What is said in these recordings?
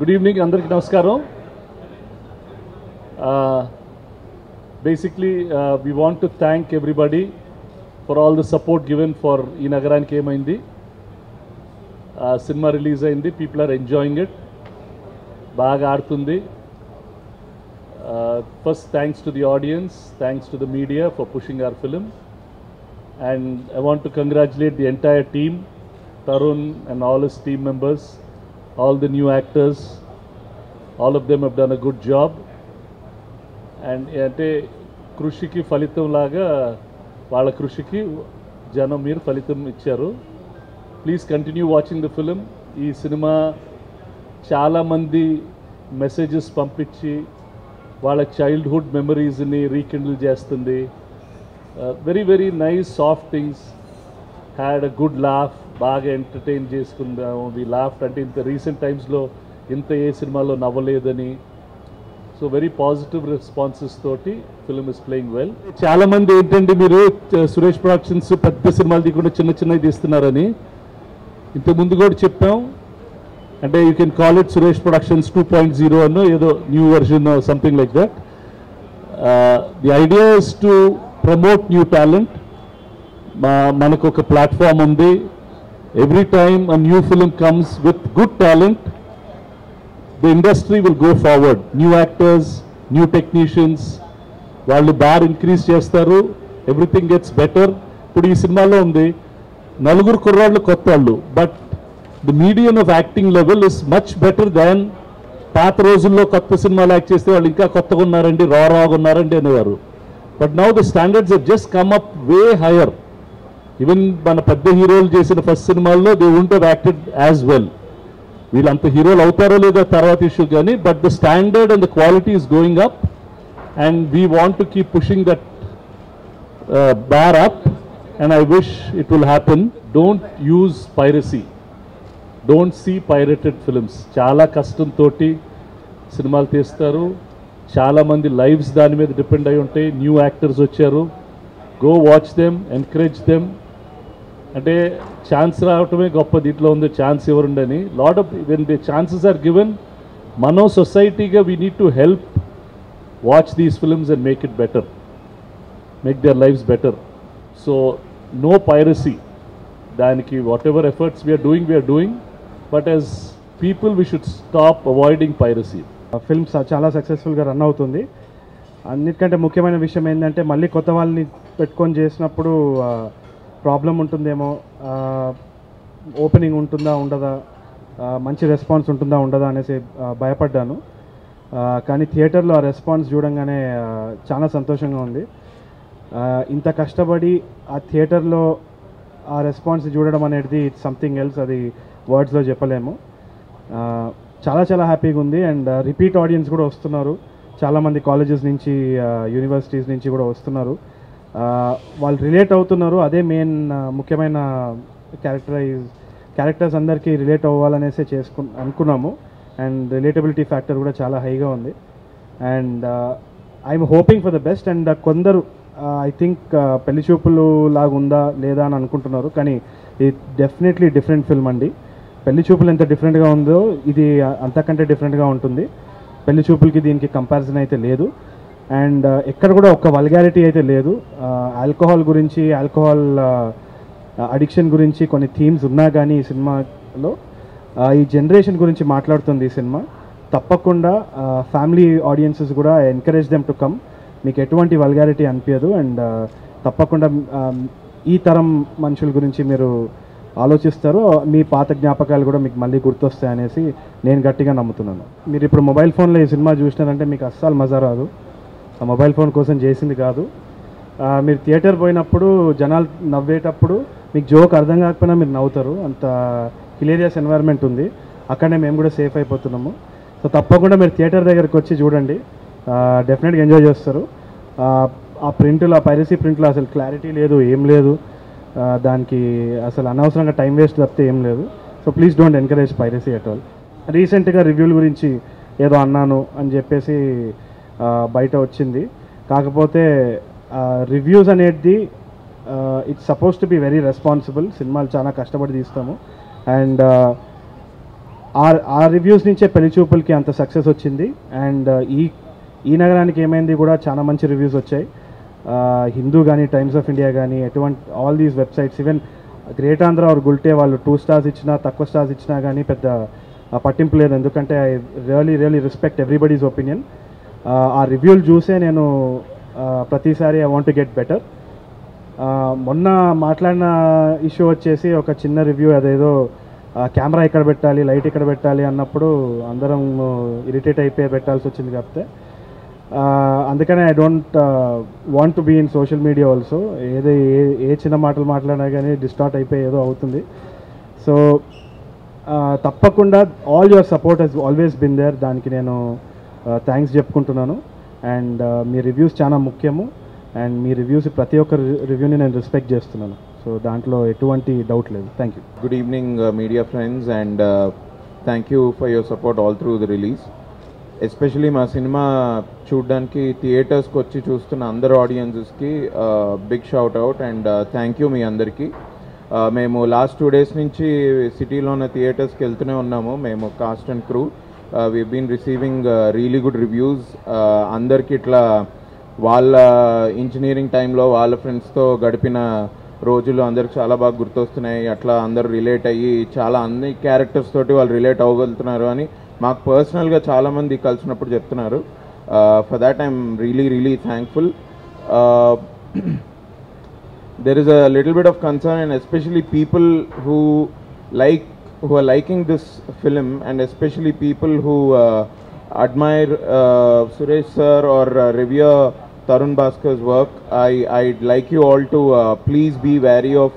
Good evening అందరికి నమస్కారం basically we want to thank everybody for all the support given for ఈ నగరానికి ఏమైంది సినిమా రిలీజ్ అయింది పీపుల్ ఆర్ ఎంజాయింగ్ ఇట్ బాగా ఆడుతుంది first thanks to the audience thanks to the media for pushing our film and I want to congratulate the entire team, Tarun and all his team members, all the new actors. All of them have done a good job. And అంటే కృషికి ఫలితం లాగా వాళ్ళ కృషికి జనం మీరు ఫలితం ఇచ్చారు please continue watching the film ఈ సినిమా చాలామంది మెసేజెస్ పంపించి వాళ్ళ చైల్డ్హుడ్ మెమరీస్ని రీకిండిల్ చేస్తుంది very very nice soft things had a good laugh బాగా ఎంటర్టైన్ చేసుకుందాము వి లాఫ్ అంటే ఇంత రీసెంట్ టైమ్స్లో ఇంత ఏ సినిమాలో నవ్వలేదని సో వెరీ పాజిటివ్ రెస్పాన్సెస్ తోటి ఫిల్మ్ ఇస్ ప్లేయింగ్ వెల్ చాలా మంది ఏంటంటే మీరు చ- సురేష్ ప్రొడక్షన్స్ పెద్ద సినిమాలు తీయకుండా చిన్న చిన్నవి తీస్తున్నారని ఇంతకు ముందు కూడా చెప్పాం అంటే you can call it Suresh Productions two point zero అన్నో ఏదో new version something like that the idea is to promote new talent మా మనకు ఒక ప్లాట్ఫామ్ ఉంది every time a new film comes with good talent the industry will go forward new actors new technicians వాళ్ళు bar increase చేస్తారు everything gets better ఇప్పుడు ఈ సినిమాలో ఉంది నలుగురు కుర్రాళ్ళు కొత్త వాళ్ళు but the medium of acting level is much better than పాత రోజుల్లో కొత్త సినిమాలు యాక్ట్ చేస్తే వాళ్ళు ఇంకా కొత్తగా ఉన్నారండి రా రాగా ఉన్నారండి అనేవారు but now the standards just come up way higher even మన పెద్ద హీరోలు చేసిన ఫస్ట్ సినిమాల్లో they won't have acted as well వీళ్ళంత హీరోలు అవుతారో లేదో తర్వాత ఇష్యూ కానీ but the standard and the quality is going up and we want to keep pushing that bar up and I wish it will happen don't use piracy don't see pirated films చాలా కష్టంతో సినిమాలు తీస్తారు చాలామంది lives దాని మీద depend అయి ఉంటాయి new actors వచ్చారు go watch them encourage them అంటే ఛాన్స్ రావటమే గొప్ప దీంట్లో ఉంది ఛాన్స్ ఎవరుండని lot of when the chances are given మనో సొసైటీగా we need to help watch these films and make it better make their lives better so no piracy దానికి whatever efforts we're doing we're doing but as people we should stop avoiding piracy film స- చాలా సక్సెస్ఫుల్గా run అవుతుంది అన్నిటికంటే ముఖ్యమైన విషయం ఏంటంటే మళ్ళీ కొత్త వాళ్ళని పెట్టుకొని చేసినప్పుడు ప్రాబ్లం ఉంటుందేమో ఓపెనింగ్ ఉంటుందా ఉండదా ఆ, మంచి రెస్పాన్స్ ఉంటుందా ఉండదా అనేసి ఆ, భయపడ్డాను ఆ, కానీ థియేటర్లో ఆ రెస్పాన్స్ చూడంగానే ఆ, చాలా సంతోషంగా ఉంది ఆ, ఇంత కష్టపడి ఆ థియేటర్లో ఆ రెస్పాన్స్ చూడడం అనేది ఇట్స్ సంథింగ్ ఎల్స్ అది వర్డ్స్లో చెప్పలేము ఆ, చాలా చాలా హ్యాపీగా ఉంది అండ్ రిపీట్ ఆడియన్స్ కూడా వస్తున్నారు చాలామంది కాలేజెస్ నుంచి యూనివర్సిటీస్ నుంచి కూడా వస్తున్నారు ఆ, వాళ్ళు రిలేట్ అవుతున్నారు అదే మెయిన్ ముఖ్యమైన క్యారెక్టరైజ్ క్యారెక్టర్స్ అందరికీ రిలేట్ అవ్వాలనేసే చేసుకు అనుకున్నాము అండ్ రిలేటబిలిటీ ఫ్యాక్టర్ కూడా చాలా హైగా ఉంది and I'm hoping for the best and కొందరు ఐ థింక్ పెళ్లి చూపులు లాగా ఉందా లేదా అని అనుకుంటున్నారు కానీ ఇది డెఫినెట్లీ డిఫరెంట్ ఫిల్మ్ అండి పెళ్లి చూపులు ఎంత డిఫరెంట్గా ఉందో ఇది అంతకంటే డిఫరెంట్గా ఉంటుంది పెళ్లి చూపులకి దీనికి కంపారిజన్ అయితే లేదు అండ్ ఎక్కడ కూడా ఒక్క వల్గారిటీ అయితే లేదు ఆల్కహాల్ గురించి ఆల్కహాల్ అడిక్షన్ గురించి కొన్ని థీమ్స్ ఉన్నా కానీ ఈ సినిమాలో ఆ, ఈ జనరేషన్ గురించి మాట్లాడుతుంది ఈ సినిమా తప్పకుండా ఫ్యామిలీ ఆడియన్సెస్ కూడా ఎంకరేజ్ దెమ్ టు కమ్ మీకు ఎటువంటి వల్గారిటీ అనిపించదు అండ్ తప్పకుండా ఆ, ఈ తరం మనుషుల గురించి మీరు ఆలోచిస్తారు మీ పాత జ్ఞాపకాలు కూడా మీకు మళ్ళీ గుర్తొస్తాయి అనేసి నేను గట్టిగా నమ్ముతున్నాను మీరు ఇప్పుడు మొబైల్ ఫోన్లో ఈ సినిమా చూసినారంటే మీకు అస్సలు మజా రాదు ఆ మొబైల్ ఫోన్ కోసం చేసింది కాదు ఆ, మీరు థియేటర్ పోయినప్పుడు జనాలు నవ్వేటప్పుడు మీకు జోక్ అర్థం కాకపోయినా మీరు నవ్వుతారు అంత హిలేరియస్ ఎన్వైర్న్మెంట్ ఉంది అక్కడనే మేము కూడా సేఫ్ అయిపోతున్నాము సో తప్పకుండా మీరు థియేటర్ దగ్గరికి వచ్చి చూడండి డెఫినెట్గా ఎంజాయ్ చేస్తారు ఆ, ఆ ప్రింట్లో ఆ పైరసీ ప్రింట్లో అసలు క్లారిటీ లేదు ఏం లేదు ఆ, దానికి అసలు అనవసరంగా టైం వేస్ట్ తప్పితే ఏం లేదు so please don't encourage piracy at all రీసెంట్గా రివ్యూల గురించి ఏదో అన్నాను అని చెప్పేసి ఆ, బయట వచ్చింది కాకపోతే రివ్యూస్ అనేది it's suppose to be very responsible సినిమాలు చాలా కష్టపడి తీస్తాము అండ్ ఆ ఆ రివ్యూస్ నుంచే పెళ్లి చూపులకి అంత సక్సెస్ వచ్చింది అండ్ ఈ ఈ నగరానికి ఏమైంది కూడా చాలా మంచి రివ్యూస్ వచ్చాయి హిందూ కానీ టైమ్స్ ఆఫ్ ఇండియా కానీ ఎటువంటి all these websites even Great Andhra or Gulte వాళ్ళు టూ స్టార్స్ ఇచ్చినా తక్కువ స్టార్స్ ఇచ్చినా కానీ పెద్ద ఆ, పట్టింపు లేదు ఎందుకంటే I really really respect everybody's opinion ఆ రివ్యూలు చూసే నేను ఆ, ప్రతిసారి ఐ వాంట్ గెట్ బెటర్ మొన్న మాట్లాడిన ఇష్యూ వచ్చేసి ఒక చిన్న రివ్యూ అదేదో కెమెరా ఇక్కడ పెట్టాలి లైట్ ఇక్కడ పెట్టాలి అన్నప్పుడు అందరం ఇరిటేట్ అయిపోయి పెట్టాల్సి వచ్చింది కాకపోతే ఆ, అందుకనే I don't want to be in social media also ఏదో ఏ ఏ చిన్న మాటలు మాట్లాడినా కానీ డిస్టార్ట్ అయిపోయి ఏదో అవుతుంది సో తప్పకుండా all your support has always been there దానికి నేను థ్యాంక్స్ చెప్పుకుంటున్నాను అండ్ మీ రివ్యూస్ చాలా ముఖ్యము అండ్ మీ రివ్యూస్ ప్రతి ఒక్క రివ్యూని నేను రెస్పెక్ట్ చేస్తున్నాను సో దాంట్లో ఎటువంటి డౌట్ లేదు thank you Good evening, uh, media friends, and uh, thank you for your support all through the release. Especially మా సినిమా చూడడానికి థియేటర్స్కి వచ్చి చూస్తున్న అందరు ఆడియన్సెస్కి big shout out and thank you మీ అందరికీ Uh, మేము లాస్ట్ టూ డేస్ నుంచి సిటీలో ఉన్న థియేటర్స్కి వెళ్తూనే ఉన్నాము మేము cast and crew we been receiving really good reviews అందరికి ఇట్లా వాళ్ళ ఇంజనీరింగ్ టైంలో వాళ్ళ ఫ్రెండ్స్తో గడిపిన రోజులు అందరికి చాలా బాగా గుర్తొస్తున్నాయి అట్లా అందరూ రిలేట్ అయ్యి చాలా అన్ని క్యారెక్టర్స్ తోటి వాళ్ళు రిలేట్ అవ్వగలుగుతున్నారు అని మాకు పర్సనల్గా చాలామంది కలిసినప్పుడు చెప్తున్నారు for that I'm really really thankful there is a little bit of concern and especially people who like who are liking this film and especially people who uh, admire uh, Suresh sir or uh, revere Tarun Bhaskar's work I I'd like you all to uh, please be wary of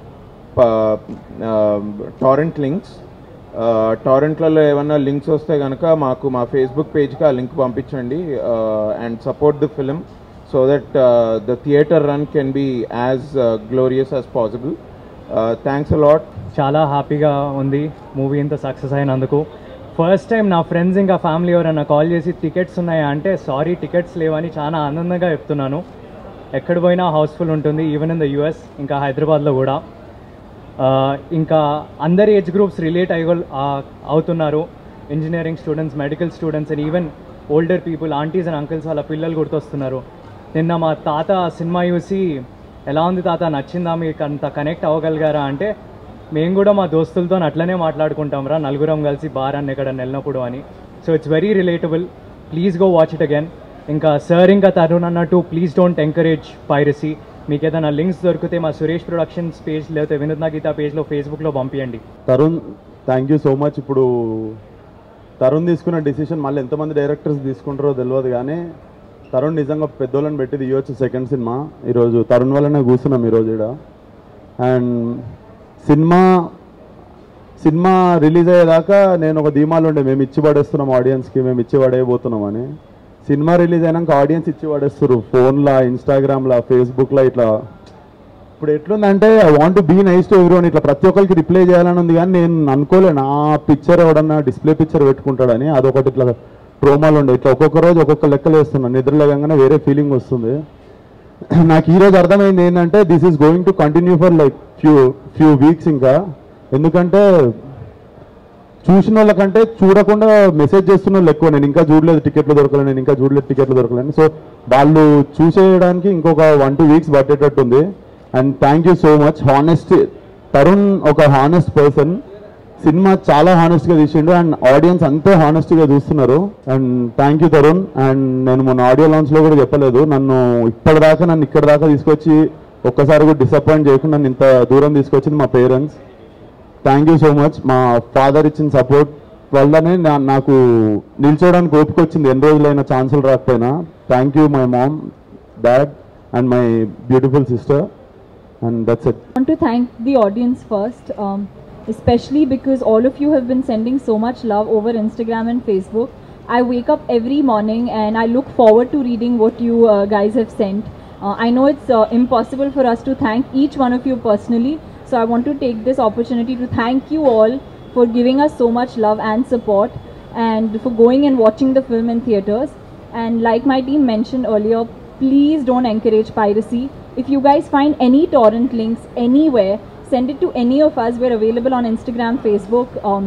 uh, um, torrent links టారెంట్లలో ఏమన్నా links వస్తే కనుక మాకు మా Facebook పేజ్కి ఆ link పంపించండి and support the film so that the theatre run can be as glorious as possible thanks a lot చాలా హ్యాపీగా ఉంది మూవీ ఇంత సక్సెస్ అయినందుకు ఫస్ట్ టైం నా ఫ్రెండ్స్ ఇంకా ఫ్యామిలీ ఎవరైనా కాల్ చేసి టికెట్స్ ఉన్నాయా అంటే సారీ టికెట్స్ లేవని చాలా ఆనందంగా చెప్తున్నాను ఎక్కడ పోయినా హౌస్ఫుల్ ఉంటుంది ఈవెన్ ఇన్ ద యూఎస్ ఇంకా హైదరాబాద్లో కూడా ఆ, ఇంకా అందరి ఏజ్ గ్రూప్స్ రిలేట్ అయ్య అవుతున్నారు engineering students medical students and even older people aunties and uncles వాళ్ళ పిల్లలు గుర్తొస్తున్నారు నిన్న మా తాత సినిమా చూసి ఎలా ఉంది తాత నచ్చిందా మీకు అంత కనెక్ట్ అవ్వగలిగారా అంటే మేము కూడా మా దోస్తులతో అట్లనే మాట్లాడుకుంటాం రా నలుగురం కలిసి బార్ అని ఎక్కడ వెళ్ళినప్పుడు అని so it's very relatable please go watch it again ఇంకా సార్ ఇంకా తరుణ్ అన్నట్టు ప్లీజ్ డోంట్ ఎంకరేజ్ పైరసీ మీకు ఏదైనా లింక్స్ దొరికితే మా సురేష్ ప్రొడక్షన్స్ పేజ్ లేకపోతే వినోద్ గీత పేజ్లో ఫేస్బుక్లో పంపించండి Tarun thank you so much ఇప్పుడు తరుణ్ తీసుకున్న డిసిషన్ మళ్ళీ ఎంతమంది డైరెక్టర్స్ తీసుకుంటారో తెలియదు కానీ తరుణ్ నిజంగా పెద్దోళ్ళని పెట్టి తీయవచ్చు సెకండ్ సినిమా ఈరోజు తరుణ్ వల్లనే కూర్చున్నాం ఈరోజు ఇక్కడ అండ్ సినిమా సినిమా రిలీజ్ అయ్యేదాకా నేను ఒక ధీమాలు ఉండే మేము ఇచ్చి పడేస్తున్నాం ఆడియన్స్కి మేము ఇచ్చి పడేయబోతున్నాం అని సినిమా రిలీజ్ అయినాక ఆడియన్స్ ఇచ్చి పడేస్తారు ఫోన్లో ఇన్స్టాగ్రామ్లో ఫేస్బుక్లో ఇట్లా ఇప్పుడు ఎట్లుందంటే I want be nice to everyone ఇట్లా ప్రతి ఒక్కరికి రిప్లై చేయాలని ఉంది కానీ నేను అనుకోలే నా పిక్చర్ ఎవడన్నా డిస్ప్లే పిక్చర్ పెట్టుకుంటాడని అదొకటి ఇట్లా ప్రోమాలు ఉండే ఇట్లా ఒక్కొక్క రోజు ఒక్కొక్క లెక్కలు వేస్తున్నాను నిద్రలేగానే వేరే ఫీలింగ్ వస్తుంది నాకు ఈ రోజు అర్థమైంది ఏంటంటే this is going to continue for like few few weeks ఇంకా ఎందుకంటే చూసిన వాళ్ళకంటే చూడకుండా మెసేజ్ చేస్తున్న వాళ్ళు ఎక్కువ నేను ఇంకా చూడలేదు టికెట్లు దొరకలేదు నేను ఇంకా చూడలేదు టికెట్లు దొరకలేదు సో వాళ్ళు చూసేయడానికి ఇంకొక వన్ టూ వీక్స్ పట్టేటట్టు ఉంది and thank you so much honest Tarun ఒక హానెస్ట్ పర్సన్ సినిమా చాలా హానెస్ట్గా తీసిండు అండ్ ఆడియన్స్ అంతే హానెస్ట్గా చూస్తున్నారు and thank you Tarun and నేను మొన్న ఆడియో లాంచ్లో కూడా చెప్పలేదు నన్ను ఇప్పటిదాకా నన్ను ఇక్కడ దాకా తీసుకొచ్చి ఒక్కసారి కూడా డిసప్పాయింట్ చేయకుండా నన్ను ఇంత దూరం తీసుకొచ్చింది మా parents thank you so much మా ఫాదర్ ఇచ్చిన సపోర్ట్ వల్లనే నా- నాకు నిల్చోవడానికి ఓపిక వచ్చింది ఎన్ని రోజులైనా ఛాన్సులు రాకపోయినా thank you my mom dad and my beautiful sister and that's it want to thank the audience first, um, especially because all of you have been sending so much love over Instagram and Facebook. I wake up every morning and I look forward to reading what you uh, guys have sent. Uh, I know it's uh, impossible for us to thank each one of you personally, so I want to take this opportunity to thank you all for giving us so much love and support and for going and watching the film in theaters. And like my team mentioned earlier, please don't encourage piracy. If you guys find any torrent links anywhere, send it to any of us. We're available on Instagram, Facebook. Um,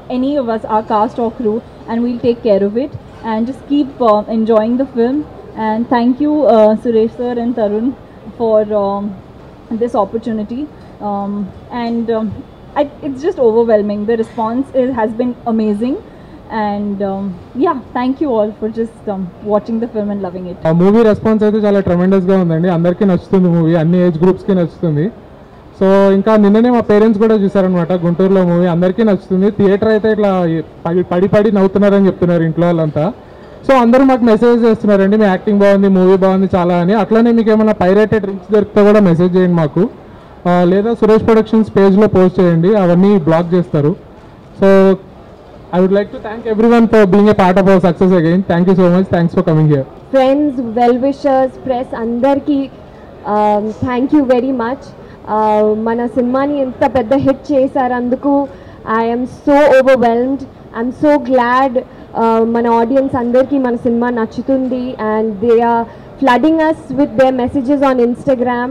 any of us, our cast or crew, and we'll take care of it. And just keep uh, enjoying the film. And thank you, uh, Suresh sir and Tarun, for um, this opportunity. Um, and um, I, it's just overwhelming. The response is, has been amazing. And um, yeah, thank you all for just um, watching the film and loving it. ఆ movie response అయితే చాలా ట్రమెండస్గా ఉందండి అందరికీ నచ్చుతుంది movie అన్ని age గ్రూప్స్కి నచ్చుతుంది so ఇంకా నిన్ననే మా పేరెంట్స్ కూడా చూసారనమాట గుంటూరులో మూవీ అందరికీ నచ్చుతుంది థియేటర్ అయితే ఇట్లా పడి పడి పడి నవ్వుతున్నారని చెప్తున్నారు ఇంట్లో వాళ్ళంతా సో అందరూ మాకు మెసేజ్ చేస్తున్నారండి మీ యాక్టింగ్ బాగుంది మూవీ బాగుంది చాలా అని అట్లనే మీకు ఏమైనా పైరేటెడ్ డ్రింక్స్ దొరికితే కూడా మెసేజ్ చేయండి మాకు ఆ, లేదా సురేష్ ప్రొడక్షన్స్ పేజ్లో పోస్ట్ చేయండి అవన్నీ బ్లాక్ చేస్తారు so I would like to thank everyone for being a part of our success again thank you so much thanks for coming here friends well wishers press అందరికీ thank you very much మన సినిమాని ఎంత పెద్ద hit చేశారు అందుకు I'm so overwhelmed I'm so glad మన ఆడియన్స్ అందరికీ మన సినిమా నచ్చుతుంది and they are flooding us with they messages on Instagram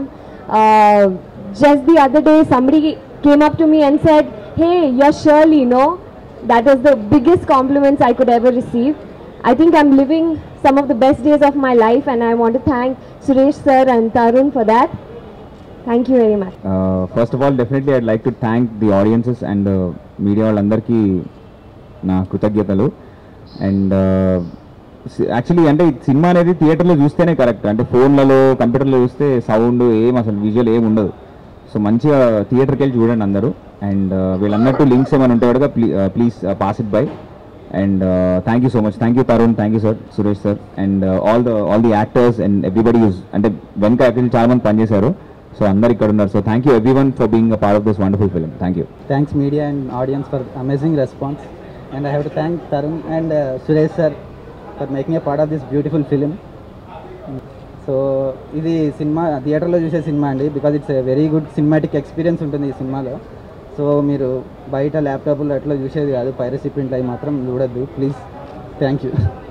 just the other day somebody came up to me and said hey you're shirley no that was the biggest compliments i could ever receive i think i'm living some of the best days of my life and i want to thank suresh sir and tarun for that thank you very much first of all definitely I'd like to thank the audiences and media వాళ్ళందరికీ నా కృతజ్ఞతలు and actually అంటే ఈ cinema అనేది థియేటర్లో చూస్తేనే correct అంటే ఫోన్లలో కంప్యూటర్లో చూస్తే సౌండ్ ఏం అసలు విజువల్ ఏం ఉండదు సో మంచిగా థియేటర్కి వెళ్ళి చూడండి అందరూ అండ్ వీళ్ళన్నట్టు లింక్స్ ఏమైనా ఉంటే కూడా please pass it by and thank you so much thank you Tarun thank you sir Suresh sir and all the all the actors and everybody use అంటే వెనక యాక్చువల్లీ చాలా మంది పనిచేశారు సో అందరు ఇక్కడ ఉన్నారు so thank you everyone for being a part of this wonderful film thank you thanks media and audience for amazing response and i have to thank tarun and uh, suresh sir for making a part of this beautiful film so ఇది cinema థియేటర్లో చూసే cinema అండి because it's a very good cinematic experience ఉంటుంది ఈ సినిమాలో so మీరు బయట ల్యాప్టాప్లో అట్లా చూసేది కాదు పైరసీ ప్రింట్లు అవి మాత్రం చూడొద్దు ప్లీజ్ థ్యాంక్ యూ